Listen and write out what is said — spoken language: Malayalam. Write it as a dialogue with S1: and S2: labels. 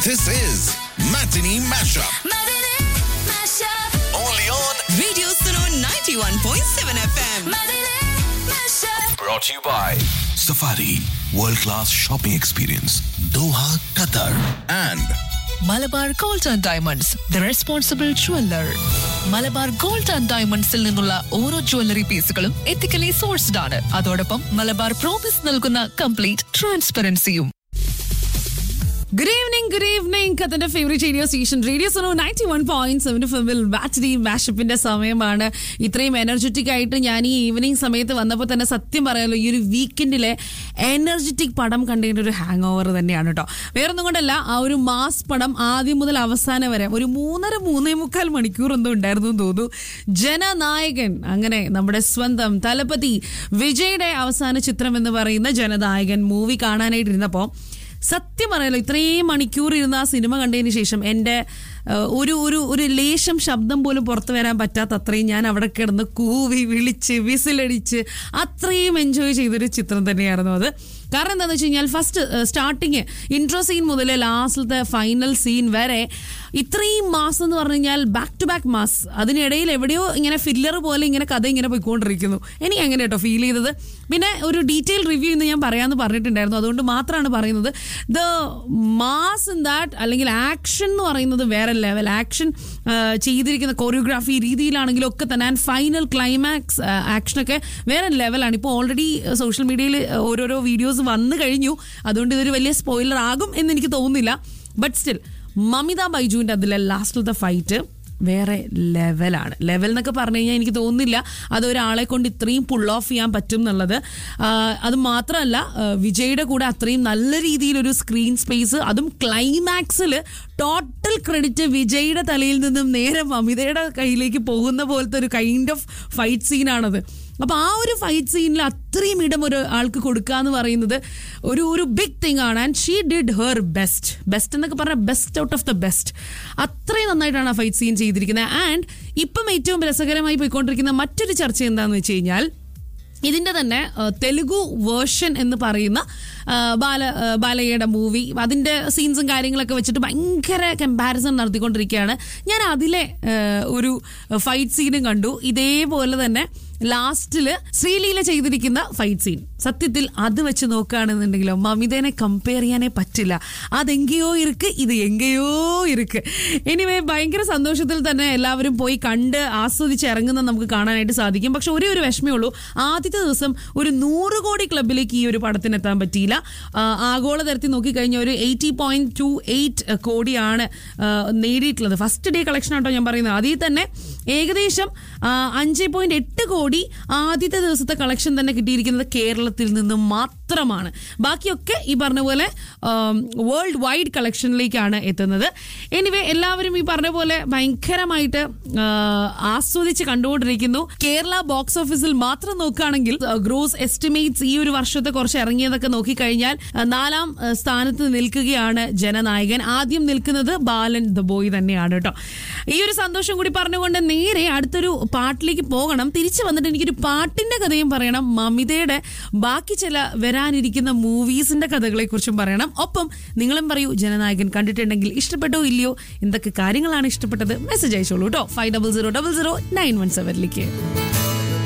S1: This is Matinee Mashup.
S2: Matinee Mashup.
S1: Only on.
S3: Radio Suno 91.7 FM.
S2: Matinee Mashup.
S1: Brought to you by Safari World Class Shopping Experience, Doha, Qatar. And
S4: Malabar gold and diamonds the responsible jeweller Malabar gold and ഡയമണ്ട്സിൽ നിന്നുള്ള ഓരോ ജ്വല്ലറി പീസുകളും എത്തിക്കലി സോഴ്സ്ഡ് ആണ് അതോടൊപ്പം മലബാർ പ്രോമിസ് നൽകുന്ന കംപ്ലീറ്റ് ട്രാൻസ്പെറൻസിയും
S5: ഗുഡ് ഈവനിങ് ഗുഡ് ഈവനിങ് കത്തന്റെ favourite radio station radio Suno ninety one point seven ഫിമിൽ ബാറ്ററി മാഷപ്പിന്റെ സമയമാണ് ഇത്രയും എനർജറ്റിക് ആയിട്ട് ഞാൻ ഈ ഈവനിങ് സമയത്ത് വന്നപ്പോൾ തന്നെ സത്യം പറയാലോ ഈ ഒരു വീക്കെൻഡിലെ എനർജറ്റിക് പടം കണ്ടതിന്റെ ഒരു ഹാങ് ഓവർ തന്നെയാണ് കേട്ടോ വേറൊന്നും കൊണ്ടല്ല ആ ഒരു മാസ് പടം ആദ്യം മുതൽ അവസാനം വരെ ഒരു മൂന്നര മൂന്നേ മുക്കാൽ മണിക്കൂർ എന്തോ ഉണ്ടായിരുന്നു എന്ന് തോന്നുന്നു ജനനായകൻ അങ്ങനെ നമ്മുടെ സ്വന്തം തലപതി വിജയുടെ അവസാന ചിത്രം എന്ന് പറയുന്ന ജനനായകൻ മൂവി കാണാനായിട്ടിരുന്നപ്പോൾ സത്യം പറയാലോ ഇത്രയും മണിക്കൂർ ഇരുന്ന് ആ സിനിമ കണ്ടതിന് ശേഷം എൻ്റെ ഏഹ്, ഒരു ഒരു ഒരു ലേശം ശബ്ദം പോലും പുറത്തു വരാൻ പറ്റാത്ത അത്രയും ഞാൻ അവിടെ കിടന്ന് കൂവി വിളിച്ച് വിസിലടിച്ച് അത്രയും എൻജോയ് ചെയ്തൊരു ചിത്രം തന്നെയായിരുന്നു അത് കാരണം എന്താണെന്ന് വെച്ച് കഴിഞ്ഞാൽ ഫസ്റ്റ് സ്റ്റാർട്ടിങ് ഇൻട്രോ സീൻ മുതൽ ലാസ്റ്റിലത്തെ ഫൈനൽ സീൻ വരെ ഇത്രയും മാസം എന്ന് പറഞ്ഞു കഴിഞ്ഞാൽ ബാക്ക് ടു ബാക്ക് മാസ് അതിനിടയിൽ എവിടെയോ ഇങ്ങനെ ഫില്ലർ പോലെ ഇങ്ങനെ കഥ ഇങ്ങനെ പോയിക്കൊണ്ടിരിക്കുന്നു എനിക്ക് അങ്ങനെ കേട്ടോ ഫീൽ ചെയ്തത് പിന്നെ ഒരു ഡീറ്റെയിൽ റിവ്യൂ ഇന്ന് ഞാൻ പറയാമെന്ന് പറഞ്ഞിട്ടുണ്ടായിരുന്നു അതുകൊണ്ട് മാത്രമാണ് പറയുന്നത് ദ മാസ് ഇൻ ദാറ്റ് അല്ലെങ്കിൽ ആക്ഷൻ എന്ന് പറയുന്നത് വേറെ ലെവൽ ആക്ഷൻ ചെയ്തിരിക്കുന്ന കൊറിയോഗ്രാഫി രീതിയിലാണെങ്കിലും ഒക്കെ തന്നെ ആൻഡ് ഫൈനൽ ക്ലൈമാക്സ് ആക്ഷനൊക്കെ വേറെ ലെവലാണ് ഇപ്പോൾ ഓൾറെഡി സോഷ്യൽ മീഡിയയിൽ ഓരോരോ വീഡിയോസ് വന്നു കഴിഞ്ഞു അതുകൊണ്ട് ഇതൊരു വലിയ സ്പോയിലർ ആകും എന്ന് എനിക്ക് തോന്നുന്നില്ല ബട്ട് സ്റ്റിൽ മമിത ബൈജുവിൻ്റെ അതിലെ ലാസ്റ്റിലത്തെ ഫൈറ്റ് വേറെ ലെവലാണ് ലെവൽ എന്നൊക്കെ പറഞ്ഞു കഴിഞ്ഞാൽ എനിക്ക് തോന്നുന്നില്ല അത് ഒരാളെ കൊണ്ട് ഇത്രയും പുൾ ഓഫ് ചെയ്യാൻ പറ്റും എന്നുള്ളത് ആ, അത് മാത്രമല്ല ആ, വിജയുടെ കൂടെ അത്രയും നല്ല രീതിയിലൊരു സ്ക്രീൻ സ്പേസ് അതും ക്ലൈമാക്സിൽ ടോട്ടൽ ക്രെഡിറ്റ് വിജയുടെ തലയിൽ നിന്നും നേരെ മമിതയുടെ കയ്യിലേക്ക് പോകുന്ന പോലത്തെ ഒരു കൈൻഡ് ഓഫ് ഫൈറ്റ് സീനാണത് അപ്പൊ ആ ഒരു ഫൈറ്റ് സീനിൽ അത്രയും ഇടം ഒരു ആൾക്ക് കൊടുക്കുക എന്ന് പറയുന്നത് ഒരു ഒരു ബിഗ് തിങ് ആണ് and she did her best best എന്നൊക്കെ പറഞ്ഞാൽ best out of the best അത്രയും നന്നായിട്ടാണ് ആ ഫൈറ്റ് സീൻ ചെയ്തിരിക്കുന്നത് ആൻഡ് ഇപ്പം ഏറ്റവും രസകരമായി പോയിക്കൊണ്ടിരിക്കുന്ന മറ്റൊരു ചർച്ച എന്താണെന്ന് വെച്ച് കഴിഞ്ഞാൽ ഇതിന്റെ തന്നെ ആ, തെലുഗു വേർഷൻ എന്ന് പറയുന്ന ആ, ബാല ആ, ബാലയ്യയുടെ മൂവി അതിന്റെ സീൻസും കാര്യങ്ങളൊക്കെ വെച്ചിട്ട് ഭയങ്കര കമ്പാരിസൺ നടത്തിക്കൊണ്ടിരിക്കുകയാണ് ഞാൻ അതിലെ ആ, ഒരു ഫൈറ്റ് സീനും കണ്ടു ഇതേപോലെ തന്നെ ലാസ്റ്റില് ശ്രീലീല ചെയ്തിരിക്കുന്ന ഫൈറ്റ് സീൻ സത്യത്തിൽ അത് വെച്ച് നോക്കുകയാണെന്നുണ്ടെങ്കിലോ മമിതേനെ കമ്പയർ ചെയ്യാനേ പറ്റില്ല അതെങ്കയോ ഇருக்கு ഇത് എങ്കയോ ഇருக்கு എനിവേ ഭയങ്കര സന്തോഷത്തിൽ തന്നെ എല്ലാവരും പോയി കണ്ട് ആസ്വദിച്ച് ഇറങ്ങുന്ന നമുക്ക് കാണാനായിട്ട് സാധിക്കും പക്ഷെ ഒരേ ഒരു വിഷമേ ഉള്ളൂ ആദ്യത്തെ ദിവസം ഒരു നൂറ് കോടി ക്ലബിലേക്ക് ഈ ഒരു പടത്തിന് എത്താൻ പറ്റിയില്ല ആ, ആഗോളതരത്തിൽ നോക്കിക്കഴിഞ്ഞാൽ ഒരു എയ്റ്റി പോയിന്റ് ടു എയ്റ്റ് കോടിയാണ് ആ, നേടിയിട്ടുള്ളത് ഫസ്റ്റ് ഡേ കളക്ഷൻ ആട്ടോ ഞാൻ പറയുന്നത് അതിൽ തന്നെ ഏകദേശം അഞ്ച് പോയിന്റ് എട്ട് കോടി ആദ്യത്തെ ദിവസത്തെ കളക്ഷൻ തന്നെ കിട്ടിയിരിക്കുന്നത് കേരളത്തിൽ നിന്ന് മാത്രമാണ് ബാക്കിയൊക്കെ ഈ പറഞ്ഞ പോലെ വേൾഡ് വൈഡ് കളക്ഷനിലേക്കാണ് എത്തുന്നത് എനിവേ എല്ലാവരും ഈ പറഞ്ഞ പോലെ ഭയങ്കരമായിട്ട് ആ, ആസ്വദിച്ച് കണ്ടുകൊണ്ടിരിക്കുന്നു കേരള ബോക്സ് ഓഫീസിൽ മാത്രം നോക്കുകയാണെങ്കിൽ ഗ്രോസ് എസ്റ്റിമേറ്റ്സ് ഈ ഒരു വർഷത്തെ കുറച്ച് ഇറങ്ങിയതൊക്കെ നോക്കിക്കഴിഞ്ഞാൽ ആ, നാലാം ആ, സ്ഥാനത്ത് നിൽക്കുകയാണ് ജനനായകൻ ആദ്യം നിൽക്കുന്നത് ബാലൻ ദ ബോയ് തന്നെയാണ് കേട്ടോ ഈ ഒരു സന്തോഷം കൂടി പറഞ്ഞുകൊണ്ട് നേരെ അടുത്തൊരു പാട്ടിലേക്ക് പോകണം തിരിച്ചു വന്നിട്ട് എനിക്കൊരു പാട്ടിന്റെ കഥയും പറയണം മമിതയുടെ ബാക്കി ചില വരാനിരിക്കുന്ന മൂവീസിന്റെ കഥകളെ കുറിച്ചും പറയണം ഒപ്പം നിങ്ങളും പറയൂ ജനനായകൻ കണ്ടിട്ടുണ്ടെങ്കിൽ ഇഷ്ടപ്പെട്ടോ ഇല്ലയോ എന്തൊക്കെ കാര്യങ്ങളാണ് ഇഷ്ടപ്പെട്ടത് മെസ്സേജ് അയച്ചോളൂ കേട്ടോ five double zero double zero nine one സെവനിലേക്ക്